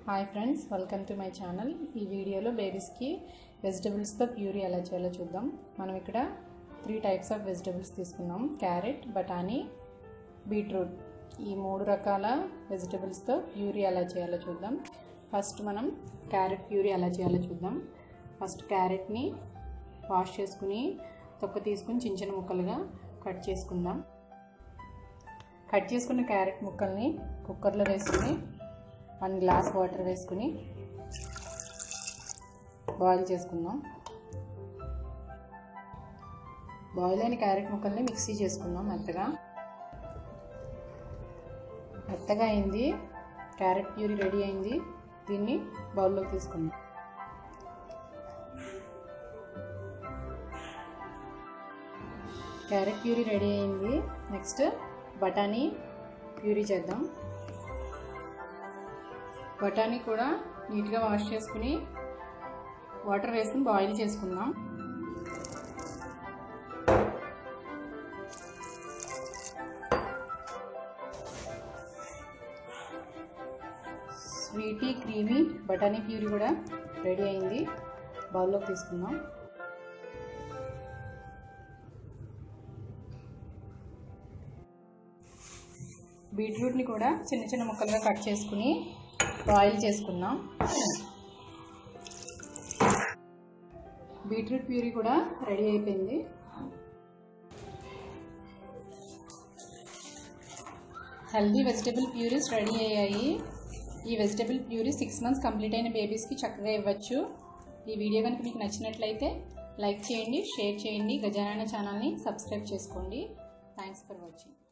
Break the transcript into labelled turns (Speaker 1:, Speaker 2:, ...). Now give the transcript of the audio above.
Speaker 1: hi friends welcome to my channel ఈ వీడియోలో బేబీస్కి వెజిటబుల్స్తో puree ఎలా చేయాలో చూద్దాం మనం ఇక్కడ త్రీ టైప్స్ ఆఫ్ వెజిటబుల్స్ తీసుకున్నాం క్యారెట్ బఠానీ బీట్రూట్ ఈ మూడు రకాల వెజిటబుల్స్తో ప్యూరీ ఎలా చేయాలో చూద్దాం ఫస్ట్ మనం క్యారెట్ ప్యూరీ ఎలా చేయాలో చూద్దాం ఫస్ట్ క్యారెట్ని వాష్ చేసుకుని తొక్క తీసుకుని చిన్న చిన్న ముక్కలుగా కట్ చేసుకుందాం కట్ చేసుకున్న క్యారెట్ ముక్కల్ని కుక్కర్లో వేసుకుని వన్ గ్లాస్ వాటర్ వేసుకుని బాయిల్ చేసుకుందాం బాయిల్ అయిన క్యారెట్ ముక్కల్ని మిక్సీ చేసుకుందాం మెత్తగా మెత్తగా అయింది క్యారెట్ ప్యూరీ రెడీ అయింది దీన్ని బౌల్లోకి తీసుకుందాం క్యారెట్ ప్యూరీ రెడీ అయింది నెక్స్ట్ బఠానీ ప్యూరీ చేద్దాం బఠానీ కూడా నీట్గా వాష్ చేసుకుని వాటర్ వేసుకుని బాయిల్ చేసుకుందాం స్వీటీ క్రీమీ బఠానీ ప్యూరీ కూడా రెడీ అయింది బౌల్లోకి తీసుకుందాం బీట్రూట్ని కూడా చిన్న చిన్న ముక్కలుగా కట్ చేసుకుని బాయిల్ చేసుకుందాం బీట్రూట్ ప్యూరీ కూడా రెడీ అయిపోయింది హెల్దీ వెజిటబుల్ ప్యూరీస్ రెడీ అయ్యాయి ఈ vegetable puree six months complete అయిన బేబీస్కి చక్కగా ఇవ్వచ్చు ఈ వీడియో కనుక మీకు నచ్చినట్లయితే లైక్ చేయండి షేర్ చేయండి గజారాయణ ఛానల్ని సబ్స్క్రైబ్ చేసుకోండి థ్యాంక్స్ ఫర్ వాచింగ్